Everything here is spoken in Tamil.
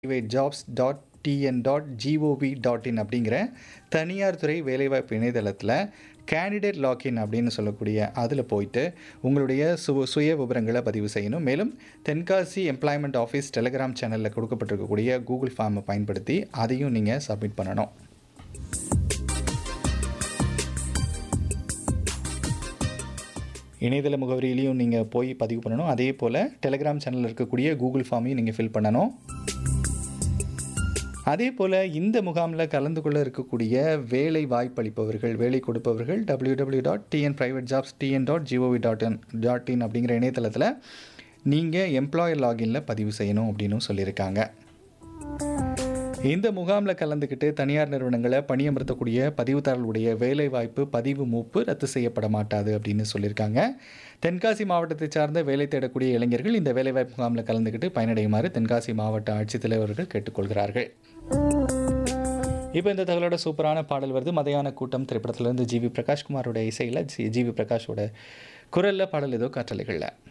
jobs dot TN dot GOV dot in அப்படிங்கிற தனியார் துறை வேலைவாய்ப்பு இணையதளத்தில் கேண்டிடேட் லாக்இன் அப்படின்னு சொல்லக்கூடிய அதில் போயிட்டு உங்களுடைய சு சுய விவரங்களை பதிவு செய்யணும் மேலும் தென்காசி எம்ப்ளாய்மெண்ட் ஆஃபீஸ் டெலிகிராம் சேனலில் கொடுக்கப்பட்டிருக்கக்கூடிய கூகுள் ஃபார்மை பயன்படுத்தி அதையும் நீங்கள் சப்மிட் பண்ணணும் இணையதள முகவரியிலையும் நீங்கள் போய் பதிவு பண்ணணும் அதே போல் டெலிகிராம் சேனலில் இருக்கக்கூடிய கூகுள் ஃபார்மையும் நீங்கள் ஃபில் பண்ணணும் அதே போல் இந்த முகாமில் கலந்து கொள்ள இருக்கக்கூடிய வேலை வாய்ப்பளிப்பவர்கள் வேலை கொடுப்பவர்கள் W W dot TN private jobs TN dot GOV dot in dot in அப்படிங்கிற இணையதளத்தில் நீங்கள் எம்ப்ளாயர் லாகின்ல பதிவு செய்யணும் அப்படின்னு சொல்லியிருக்காங்க இந்த முகாமில் கலந்துக்கிட்டு தனியார் நிறுவனங்களை பணியமர்த்தக்கூடிய பதிவுதாரர்களுடைய வேலைவாய்ப்பு பதிவு மூப்பு ரத்து செய்யப்பட மாட்டாது அப்படின்னு சொல்லியிருக்காங்க தென்காசி மாவட்டத்தை சார்ந்த வேலை தேடக்கூடிய இளைஞர்கள் இந்த வேலைவாய்ப்பு முகாமில் கலந்துக்கிட்டு பயனடையுமாறு தென்காசி மாவட்ட ஆட்சித்தலைவர்கள் கேட்டுக்கொள்கிறார்கள் இப்போ இந்த தகவலோட சூப்பரான பாடல் வருது மதையான கூட்டம் திரைப்படத்திலிருந்து ஜிவி பிரகாஷ்குமாரோட இசையில் ஜிவி பிரகாஷோட குரலில் பாடல் ஏதோ காற்றலைகளில்